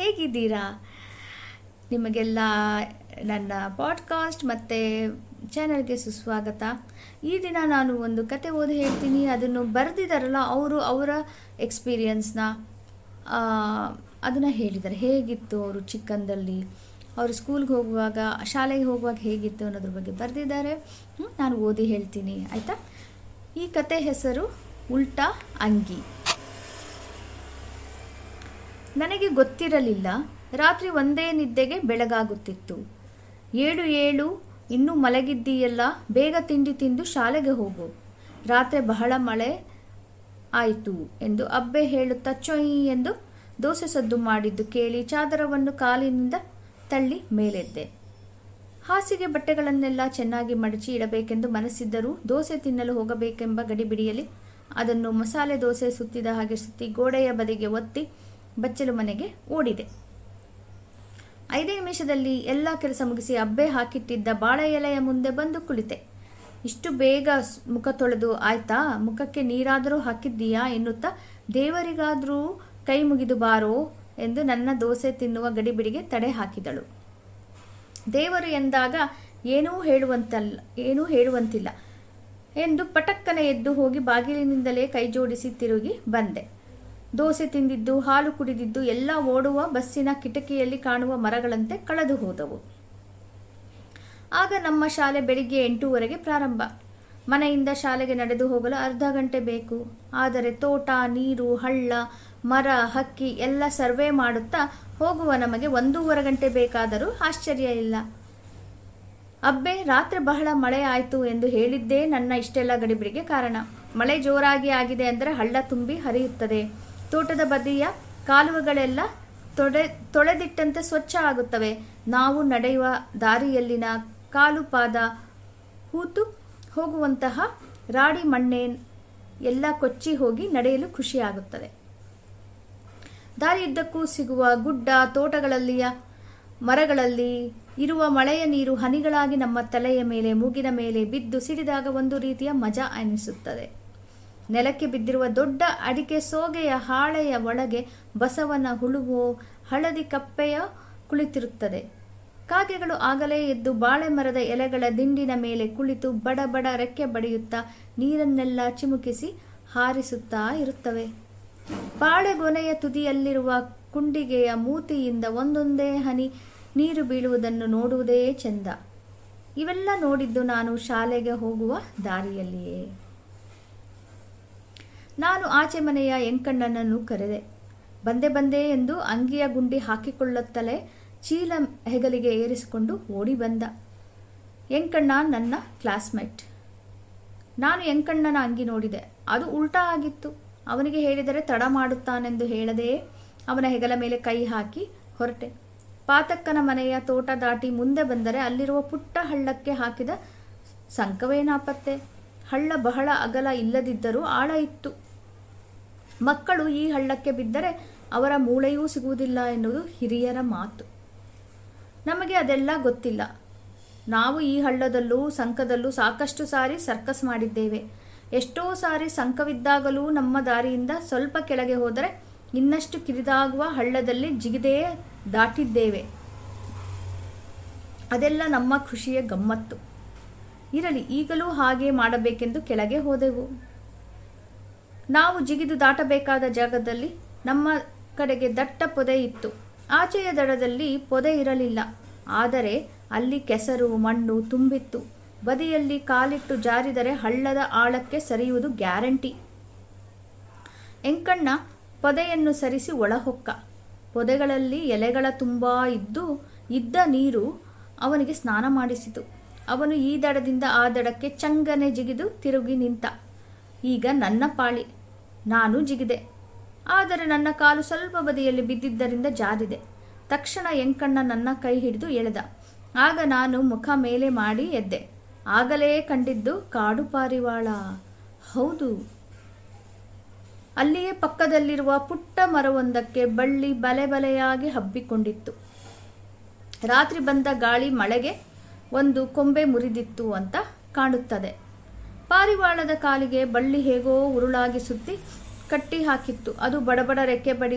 ಹೇಗಿದ್ದೀರಾ ನಿಮಗೆಲ್ಲ ನನ್ನ ಪಾಡ್ಕಾಸ್ಟ್ ಮತ್ತು ಚಾನಲ್ಗೆ ಸುಸ್ವಾಗತ ಈ ದಿನ ನಾನು ಒಂದು ಕತೆ ಓದಿ ಹೇಳ್ತೀನಿ ಅದನ್ನು ಬರೆದಿದ್ದಾರಲ್ಲ ಅವರು ಅವರ ಎಕ್ಸ್ಪೀರಿಯನ್ಸ್ನ ಅದನ್ನು ಹೇಳಿದ್ದಾರೆ ಹೇಗಿತ್ತು ಅವರು ಚಿಕ್ಕಂದಲ್ಲಿ ಅವರು ಸ್ಕೂಲ್ಗೆ ಹೋಗುವಾಗ ಶಾಲೆಗೆ ಹೋಗುವಾಗ ಹೇಗಿತ್ತು ಅನ್ನೋದ್ರ ಬಗ್ಗೆ ಬರೆದಿದ್ದಾರೆ ನಾನು ಓದಿ ಹೇಳ್ತೀನಿ ಆಯಿತಾ ಈ ಕತೆ ಹೆಸರು ಉಲ್ಟಾ ಅಂಗಿ ನನಗೆ ಗೊತ್ತಿರಲಿಲ್ಲ ರಾತ್ರಿ ಒಂದೇ ನಿದ್ದೆಗೆ ಬೆಳಗಾಗುತ್ತಿತ್ತು ಏಳು ಏಳು ಇನ್ನೂ ಮಲಗಿದ್ದೀಯಲ್ಲ ಬೇಗ ತಿಂಡಿ ತಿಂದು ಶಾಲೆಗೆ ಹೋಗು ರಾತ್ರಿ ಬಹಳ ಮಳೆ ಆಯಿತು ಎಂದು ಅಬ್ಬೆ ಹೇಳುತ್ತಾ ಚೊಯ್ ಎಂದು ದೋಸೆ ಸದ್ದು ಮಾಡಿದ್ದು ಕೇಳಿ ಚಾದರವನ್ನು ಕಾಲಿನಿಂದ ತಳ್ಳಿ ಮೇಲೆದ್ದೆ ಹಾಸಿಗೆ ಬಟ್ಟೆಗಳನ್ನೆಲ್ಲ ಚೆನ್ನಾಗಿ ಮಡಚಿ ಇಡಬೇಕೆಂದು ಮನಸ್ಸಿದ್ದರೂ ದೋಸೆ ತಿನ್ನಲು ಹೋಗಬೇಕೆಂಬ ಗಡಿಬಿಡಿಯಲ್ಲಿ ಅದನ್ನು ಮಸಾಲೆ ದೋಸೆ ಸುತ್ತಿದ ಹಾಗೆ ಸುತ್ತಿ ಗೋಡೆಯ ಬದಿಗೆ ಒತ್ತಿ ಬಚ್ಚಲು ಮನೆಗೆ ಓಡಿದೆ ಐದೇ ನಿಮಿಷದಲ್ಲಿ ಎಲ್ಲ ಕೆಲಸ ಮುಗಿಸಿ ಅಬ್ಬೆ ಹಾಕಿಟ್ಟಿದ್ದ ಬಾಳೆ ಎಲೆಯ ಮುಂದೆ ಬಂದು ಕುಳಿತೆ ಇಷ್ಟು ಬೇಗ ಮುಖ ತೊಳೆದು ಆಯ್ತಾ ಮುಖಕ್ಕೆ ನೀರಾದರೂ ಹಾಕಿದ್ದೀಯಾ ಎನ್ನುತ್ತಾ ದೇವರಿಗಾದರೂ ಕೈ ಮುಗಿದು ಬಾರೋ ಎಂದು ನನ್ನ ದೋಸೆ ತಿನ್ನುವ ಗಡಿಬಿಡಿಗೆ ತಡೆ ಹಾಕಿದಳು ದೇವರು ಎಂದಾಗ ಏನೂ ಹೇಳುವಂತಲ್ಲ ಏನೂ ಹೇಳುವಂತಿಲ್ಲ ಎಂದು ಪಟಕ್ಕನೆ ಎದ್ದು ಹೋಗಿ ಬಾಗಿಲಿನಿಂದಲೇ ಕೈ ಜೋಡಿಸಿ ತಿರುಗಿ ಬಂದೆ ದೋಸೆ ತಿಂದಿದ್ದು ಹಾಲು ಕುಡಿದಿದ್ದು ಎಲ್ಲ ಓಡುವ ಬಸ್ಸಿನ ಕಿಟಕಿಯಲ್ಲಿ ಕಾಣುವ ಮರಗಳಂತೆ ಕಳೆದು ಹೋದವು ಆಗ ನಮ್ಮ ಶಾಲೆ ಬೆಳಿಗ್ಗೆ ಎಂಟೂವರೆಗೆ ಪ್ರಾರಂಭ ಮನೆಯಿಂದ ಶಾಲೆಗೆ ನಡೆದು ಹೋಗಲು ಅರ್ಧ ಗಂಟೆ ಬೇಕು ಆದರೆ ತೋಟ ನೀರು ಹಳ್ಳ ಮರ ಹಕ್ಕಿ ಎಲ್ಲ ಸರ್ವೆ ಮಾಡುತ್ತಾ ಹೋಗುವ ನಮಗೆ ಒಂದೂವರೆ ಗಂಟೆ ಬೇಕಾದರೂ ಆಶ್ಚರ್ಯ ಇಲ್ಲ ಅಬ್ಬೆ ರಾತ್ರಿ ಬಹಳ ಮಳೆ ಆಯಿತು ಎಂದು ಹೇಳಿದ್ದೇ ನನ್ನ ಇಷ್ಟೆಲ್ಲ ಗಡಿಬಿಡಿಗೆ ಕಾರಣ ಮಳೆ ಜೋರಾಗಿ ಆಗಿದೆ ಅಂದರೆ ಹಳ್ಳ ತುಂಬಿ ಹರಿಯುತ್ತದೆ ತೋಟದ ಬದಿಯ ಕಾಲುವೆಗಳೆಲ್ಲ ತೊಡೆ ತೊಳೆದಿಟ್ಟಂತೆ ಸ್ವಚ್ಛ ಆಗುತ್ತವೆ ನಾವು ನಡೆಯುವ ದಾರಿಯಲ್ಲಿನ ಕಾಲು ಪಾದ ಹೂತು ಹೋಗುವಂತಹ ರಾಡಿ ಮಣ್ಣೆ ಎಲ್ಲ ಕೊಚ್ಚಿ ಹೋಗಿ ನಡೆಯಲು ಖುಷಿಯಾಗುತ್ತದೆ ದಾರಿಯುದ್ದಕ್ಕೂ ಸಿಗುವ ಗುಡ್ಡ ತೋಟಗಳಲ್ಲಿಯ ಮರಗಳಲ್ಲಿ ಇರುವ ಮಳೆಯ ನೀರು ಹನಿಗಳಾಗಿ ನಮ್ಮ ತಲೆಯ ಮೇಲೆ ಮೂಗಿನ ಮೇಲೆ ಬಿದ್ದು ಸಿಡಿದಾಗ ಒಂದು ರೀತಿಯ ಮಜಾ ಅನಿಸುತ್ತದೆ ನೆಲಕ್ಕೆ ಬಿದ್ದಿರುವ ದೊಡ್ಡ ಅಡಿಕೆ ಸೋಗೆಯ ಹಾಳೆಯ ಒಳಗೆ ಬಸವನ ಹುಳುವೋ ಹಳದಿ ಕಪ್ಪೆಯ ಕುಳಿತಿರುತ್ತದೆ ಕಾಗೆಗಳು ಆಗಲೇ ಎದ್ದು ಬಾಳೆ ಮರದ ಎಲೆಗಳ ದಿಂಡಿನ ಮೇಲೆ ಕುಳಿತು ಬಡ ಬಡ ರೆಕ್ಕೆ ಬಡಿಯುತ್ತಾ ನೀರನ್ನೆಲ್ಲ ಚಿಮುಕಿಸಿ ಹಾರಿಸುತ್ತಾ ಇರುತ್ತವೆ ಬಾಳೆಗೊನೆಯ ತುದಿಯಲ್ಲಿರುವ ಕುಂಡಿಗೆಯ ಮೂತಿಯಿಂದ ಒಂದೊಂದೇ ಹನಿ ನೀರು ಬೀಳುವುದನ್ನು ನೋಡುವುದೇ ಚೆಂದ ಇವೆಲ್ಲ ನೋಡಿದ್ದು ನಾನು ಶಾಲೆಗೆ ಹೋಗುವ ದಾರಿಯಲ್ಲಿಯೇ ನಾನು ಆಚೆ ಮನೆಯ ಎಂಕಣ್ಣನನ್ನು ಕರೆದೆ ಬಂದೆ ಬಂದೆ ಎಂದು ಅಂಗಿಯ ಗುಂಡಿ ಹಾಕಿಕೊಳ್ಳುತ್ತಲೇ ಚೀಲ ಹೆಗಲಿಗೆ ಏರಿಸಿಕೊಂಡು ಓಡಿ ಬಂದ ಎಂಕಣ್ಣ ನನ್ನ ಕ್ಲಾಸ್ಮೇಟ್ ನಾನು ಎಂಕಣ್ಣನ ಅಂಗಿ ನೋಡಿದೆ ಅದು ಉಲ್ಟಾ ಆಗಿತ್ತು ಅವನಿಗೆ ಹೇಳಿದರೆ ತಡ ಮಾಡುತ್ತಾನೆಂದು ಹೇಳದೆ ಅವನ ಹೆಗಲ ಮೇಲೆ ಕೈ ಹಾಕಿ ಹೊರಟೆ ಪಾತಕ್ಕನ ಮನೆಯ ತೋಟ ದಾಟಿ ಮುಂದೆ ಬಂದರೆ ಅಲ್ಲಿರುವ ಪುಟ್ಟ ಹಳ್ಳಕ್ಕೆ ಹಾಕಿದ ಸಂಕವೇನಾಪತ್ತೆ ಹಳ್ಳ ಬಹಳ ಅಗಲ ಇಲ್ಲದಿದ್ದರೂ ಆಳ ಇತ್ತು ಮಕ್ಕಳು ಈ ಹಳ್ಳಕ್ಕೆ ಬಿದ್ದರೆ ಅವರ ಮೂಳೆಯೂ ಸಿಗುವುದಿಲ್ಲ ಎನ್ನುವುದು ಹಿರಿಯರ ಮಾತು ನಮಗೆ ಅದೆಲ್ಲ ಗೊತ್ತಿಲ್ಲ ನಾವು ಈ ಹಳ್ಳದಲ್ಲೂ ಸಂಕದಲ್ಲೂ ಸಾಕಷ್ಟು ಸಾರಿ ಸರ್ಕಸ್ ಮಾಡಿದ್ದೇವೆ ಎಷ್ಟೋ ಸಾರಿ ಸಂಕವಿದ್ದಾಗಲೂ ನಮ್ಮ ದಾರಿಯಿಂದ ಸ್ವಲ್ಪ ಕೆಳಗೆ ಹೋದರೆ ಇನ್ನಷ್ಟು ಕಿರಿದಾಗುವ ಹಳ್ಳದಲ್ಲಿ ಜಿಗಿದೇ ದಾಟಿದ್ದೇವೆ ಅದೆಲ್ಲ ನಮ್ಮ ಖುಷಿಯ ಗಮ್ಮತ್ತು ಇರಲಿ ಈಗಲೂ ಹಾಗೆ ಮಾಡಬೇಕೆಂದು ಕೆಳಗೆ ಹೋದೆವು ನಾವು ಜಿಗಿದು ದಾಟಬೇಕಾದ ಜಾಗದಲ್ಲಿ ನಮ್ಮ ಕಡೆಗೆ ದಟ್ಟ ಪೊದೆ ಇತ್ತು ಆಚೆಯ ದಡದಲ್ಲಿ ಪೊದೆ ಇರಲಿಲ್ಲ ಆದರೆ ಅಲ್ಲಿ ಕೆಸರು ಮಣ್ಣು ತುಂಬಿತ್ತು ಬದಿಯಲ್ಲಿ ಕಾಲಿಟ್ಟು ಜಾರಿದರೆ ಹಳ್ಳದ ಆಳಕ್ಕೆ ಸರಿಯುವುದು ಗ್ಯಾರಂಟಿ ಎಂಕಣ್ಣ ಪೊದೆಯನ್ನು ಸರಿಸಿ ಒಳಹೊಕ್ಕ ಪೊದೆಗಳಲ್ಲಿ ಎಲೆಗಳ ತುಂಬ ಇದ್ದು ಇದ್ದ ನೀರು ಅವನಿಗೆ ಸ್ನಾನ ಮಾಡಿಸಿತು ಅವನು ಈ ದಡದಿಂದ ಆ ದಡಕ್ಕೆ ಚಂಗನೆ ಜಿಗಿದು ತಿರುಗಿ ನಿಂತ ಈಗ ನನ್ನ ಪಾಳಿ ನಾನು ಜಿಗಿದೆ ಆದರೆ ನನ್ನ ಕಾಲು ಸ್ವಲ್ಪ ಬದಿಯಲ್ಲಿ ಬಿದ್ದಿದ್ದರಿಂದ ಜಾರಿದೆ ತಕ್ಷಣ ಎಂಕಣ್ಣ ನನ್ನ ಕೈ ಹಿಡಿದು ಎಳೆದ ಆಗ ನಾನು ಮುಖ ಮೇಲೆ ಮಾಡಿ ಎದ್ದೆ ಆಗಲೇ ಕಂಡಿದ್ದು ಕಾಡು ಪಾರಿವಾಳ ಹೌದು ಅಲ್ಲಿಯೇ ಪಕ್ಕದಲ್ಲಿರುವ ಪುಟ್ಟ ಮರವೊಂದಕ್ಕೆ ಬಳ್ಳಿ ಬಲೆ ಬಲೆಯಾಗಿ ಹಬ್ಬಿಕೊಂಡಿತ್ತು ರಾತ್ರಿ ಬಂದ ಗಾಳಿ ಮಳೆಗೆ ಒಂದು ಕೊಂಬೆ ಮುರಿದಿತ್ತು ಅಂತ ಕಾಣುತ್ತದೆ ಪಾರಿವಾಳದ ಕಾಲಿಗೆ ಬಳ್ಳಿ ಹೇಗೋ ಉರುಳಾಗಿ ಸುತ್ತಿ ಕಟ್ಟಿ ಹಾಕಿತ್ತು ಅದು ಬಡಬಡ ರೆಕ್ಕೆ ಬಡಿದು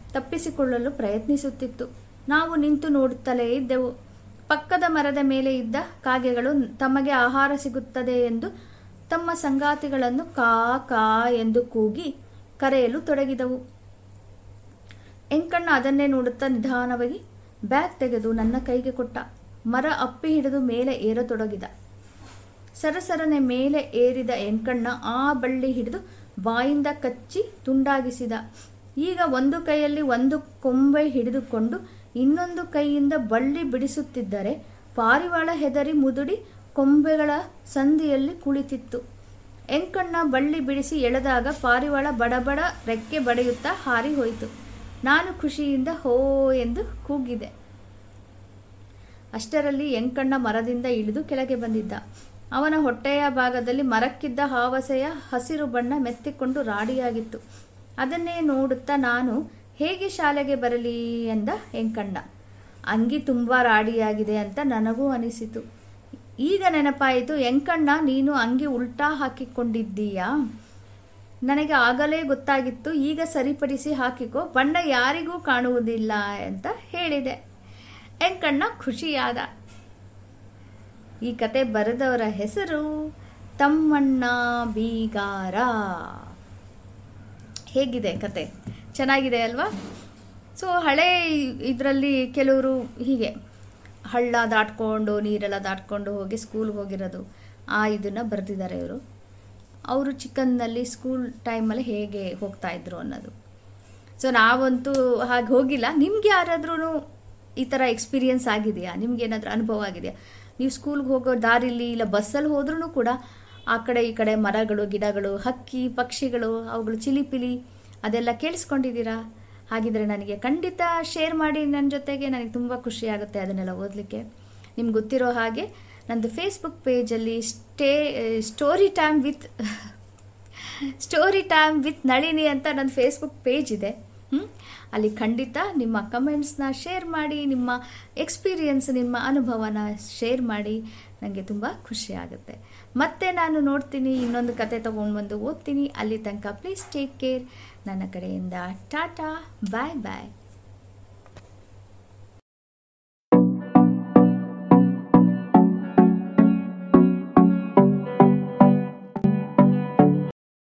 ತಪ್ಪಿಸಿಕೊಳ್ಳಲು ಪ್ರಯತ್ನಿಸುತ್ತಿತ್ತು ನಾವು ನಿಂತು ನೋಡುತ್ತಲೇ ಇದ್ದೆವು ಪಕ್ಕದ ಮರದ ಮೇಲೆ ಇದ್ದ ಕಾಗೆಗಳು ತಮಗೆ ಆಹಾರ ಸಿಗುತ್ತದೆ ಎಂದು ತಮ್ಮ ಸಂಗಾತಿಗಳನ್ನು ಕಾ ಕಾ ಎಂದು ಕೂಗಿ ಕರೆಯಲು ತೊಡಗಿದವು ಎಂಕಣ್ಣ ಅದನ್ನೇ ನೋಡುತ್ತಾ ನಿಧಾನವಾಗಿ ಬ್ಯಾಗ್ ತೆಗೆದು ನನ್ನ ಕೈಗೆ ಕೊಟ್ಟ ಮರ ಅಪ್ಪಿ ಹಿಡಿದು ಮೇಲೆ ಏರತೊಡಗಿದ ಸರಸರನೆ ಮೇಲೆ ಏರಿದ ಎಂಕಣ್ಣ ಆ ಬಳ್ಳಿ ಹಿಡಿದು ಬಾಯಿಂದ ಕಚ್ಚಿ ತುಂಡಾಗಿಸಿದ ಈಗ ಒಂದು ಕೈಯಲ್ಲಿ ಒಂದು ಕೊಂಬೆ ಹಿಡಿದುಕೊಂಡು ಇನ್ನೊಂದು ಕೈಯಿಂದ ಬಳ್ಳಿ ಬಿಡಿಸುತ್ತಿದ್ದರೆ ಪಾರಿವಾಳ ಹೆದರಿ ಮುದುಡಿ ಕೊಂಬೆಗಳ ಸಂದಿಯಲ್ಲಿ ಕುಳಿತಿತ್ತು ಎಂಕಣ್ಣ ಬಳ್ಳಿ ಬಿಡಿಸಿ ಎಳೆದಾಗ ಪಾರಿವಾಳ ಬಡಬಡ ರೆಕ್ಕೆ ಬಡಿಯುತ್ತಾ ಹಾರಿ ಹೋಯಿತು ನಾನು ಖುಷಿಯಿಂದ ಹೋ ಎಂದು ಕೂಗಿದೆ ಅಷ್ಟರಲ್ಲಿ ಎಂಕಣ್ಣ ಮರದಿಂದ ಇಳಿದು ಕೆಳಗೆ ಬಂದಿದ್ದ ಅವನ ಹೊಟ್ಟೆಯ ಭಾಗದಲ್ಲಿ ಮರಕ್ಕಿದ್ದ ಹಾವಸೆಯ ಹಸಿರು ಬಣ್ಣ ಮೆತ್ತಿಕೊಂಡು ರಾಡಿಯಾಗಿತ್ತು ಅದನ್ನೇ ನೋಡುತ್ತಾ ನಾನು ಹೇಗೆ ಶಾಲೆಗೆ ಬರಲಿ ಎಂದ ಎಂಕಣ್ಣ ಅಂಗಿ ತುಂಬ ರಾಡಿಯಾಗಿದೆ ಅಂತ ನನಗೂ ಅನಿಸಿತು ಈಗ ನೆನಪಾಯಿತು ಎಂಕಣ್ಣ ನೀನು ಅಂಗಿ ಉಲ್ಟಾ ಹಾಕಿಕೊಂಡಿದ್ದೀಯಾ ನನಗೆ ಆಗಲೇ ಗೊತ್ತಾಗಿತ್ತು ಈಗ ಸರಿಪಡಿಸಿ ಹಾಕಿಕೋ ಬಣ್ಣ ಯಾರಿಗೂ ಕಾಣುವುದಿಲ್ಲ ಅಂತ ಹೇಳಿದೆ ಎಂಕಣ್ಣ ಖುಷಿಯಾದ ಈ ಕತೆ ಬರೆದವರ ಹೆಸರು ತಮ್ಮಣ್ಣ ಬೀಗಾರ ಹೇಗಿದೆ ಕತೆ ಚೆನ್ನಾಗಿದೆ ಅಲ್ವಾ ಸೊ ಹಳೆ ಇದರಲ್ಲಿ ಕೆಲವರು ಹೀಗೆ ಹಳ್ಳ ದಾಟ್ಕೊಂಡು ನೀರೆಲ್ಲ ದಾಟ್ಕೊಂಡು ಹೋಗಿ ಸ್ಕೂಲ್ಗೆ ಹೋಗಿರೋದು ಆ ಇದನ್ನು ಬರೆದಿದ್ದಾರೆ ಇವರು ಅವರು ಚಿಕ್ಕಂದಲ್ಲಿ ಸ್ಕೂಲ್ ಟೈಮಲ್ಲಿ ಹೇಗೆ ಹೋಗ್ತಾ ಇದ್ರು ಅನ್ನೋದು ಸೊ ನಾವಂತೂ ಹಾಗೆ ಹೋಗಿಲ್ಲ ನಿಮ್ಗೆ ಯಾರಾದ್ರೂ ಈ ಥರ ಎಕ್ಸ್ಪೀರಿಯನ್ಸ್ ಆಗಿದೆಯಾ ನಿಮ್ಗೆ ಏನಾದರೂ ಅನುಭವ ಆಗಿದೆಯಾ ನೀವು ಸ್ಕೂಲ್ಗೆ ಹೋಗೋ ದಾರಿಲಿ ಇಲ್ಲ ಬಸ್ಸಲ್ಲಿ ಹೋದ್ರೂ ಕೂಡ ಆ ಕಡೆ ಈ ಕಡೆ ಮರಗಳು ಗಿಡಗಳು ಹಕ್ಕಿ ಪಕ್ಷಿಗಳು ಅವುಗಳು ಚಿಲಿಪಿಲಿ ಅದೆಲ್ಲ ಕೇಳಿಸ್ಕೊಂಡಿದ್ದೀರಾ ಹಾಗಿದ್ರೆ ನನಗೆ ಖಂಡಿತ ಶೇರ್ ಮಾಡಿ ನನ್ನ ಜೊತೆಗೆ ನನಗೆ ತುಂಬ ಖುಷಿ ಆಗುತ್ತೆ ಅದನ್ನೆಲ್ಲ ಓದಲಿಕ್ಕೆ ನಿಮ್ಗೆ ಗೊತ್ತಿರೋ ಹಾಗೆ ನಂದು ಫೇಸ್ಬುಕ್ ಪೇಜಲ್ಲಿ stay story time with story time with Nalini ಅಂತ ನನ್ನ ಫೇಸ್ಬುಕ್ ಪೇಜ್ ಇದೆ ಹ್ಮ್? ಅಲ್ಲಿ ಖಂಡಿತ ನಿಮ್ಮ ಕಮೆಂಟ್ಸ್ನ ಶೇರ್ ಮಾಡಿ ನಿಮ್ಮ ಎಕ್ಸ್ಪೀರಿಯನ್ಸ್ ನಿಮ್ಮ ಅನುಭವನ ಶೇರ್ ಮಾಡಿ ನನಗೆ ತುಂಬ ಖುಷಿ ಆಗುತ್ತೆ ಮತ್ತೆ ನಾನು ನೋಡ್ತೀನಿ ಇನ್ನೊಂದು ಕತೆ ತೊಗೊಂಡು ಬಂದು ಓದ್ತೀನಿ ಅಲ್ಲಿ ತನಕ ಪ್ಲೀಸ್ ಟೇಕ್ ಕೇರ್ ನನ್ನ ಕಡೆಯಿಂದ ಟಾಟಾ ಬಾಯ್ ಬಾಯ್